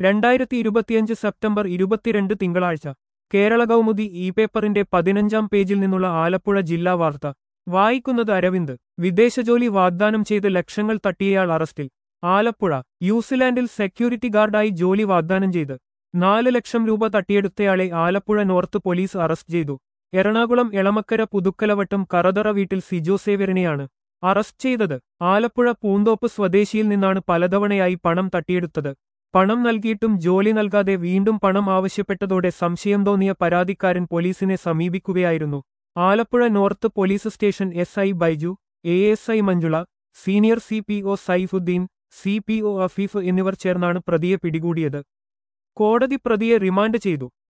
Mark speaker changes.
Speaker 1: രണ്ടായിരത്തി ഇരുപത്തിയഞ്ച് സെപ്റ്റംബർ ഇരുപത്തിരണ്ട് തിങ്കളാഴ്ച കേരള കൗമുദി ഇ പേപ്പറിന്റെ പതിനഞ്ചാം പേജിൽ നിന്നുള്ള ആലപ്പുഴ ജില്ലാ വാർത്ത വായിക്കുന്നത് അരവിന്ദ് വിദേശജോലി വാഗ്ദാനം ചെയ്ത് ലക്ഷങ്ങൾ തട്ടിയയാൾ അറസ്റ്റിൽ ആലപ്പുഴ ന്യൂസിലാൻഡിൽ സെക്യൂരിറ്റി ഗാർഡായി ജോലി വാഗ്ദാനം ചെയ്ത് നാല് ലക്ഷം രൂപ തട്ടിയെടുത്തയാളെ ആലപ്പുഴ നോർത്ത് പോലീസ് അറസ്റ്റ് ചെയ്തു എറണാകുളം എളമക്കര പുതുക്കലവട്ടം കറതറ വീട്ടിൽ സിജോ സേവ്യറിനെയാണ് അറസ്റ്റ് ചെയ്തത് ആലപ്പുഴ പൂന്തോപ്പ് സ്വദേശിയിൽ നിന്നാണ് പലതവണയായി പണം തട്ടിയെടുത്തത് പണം നൽകിയിട്ടും ജോലി നൽകാതെ വീണ്ടും പണം ആവശ്യപ്പെട്ടതോടെ സംശയം തോന്നിയ പരാതിക്കാരൻ പോലീസിനെ സമീപിക്കുകയായിരുന്നു Alappuzha north police station S I Baiju A S I Manjula senior C P O Saifuddin C P O Afeef എന്നിവർ ചേർന്നാണ് പ്രതിയെ പിടികൂടിയത് കോടതി പ്രതിയെ റിമാൻഡ് ചെയ്തു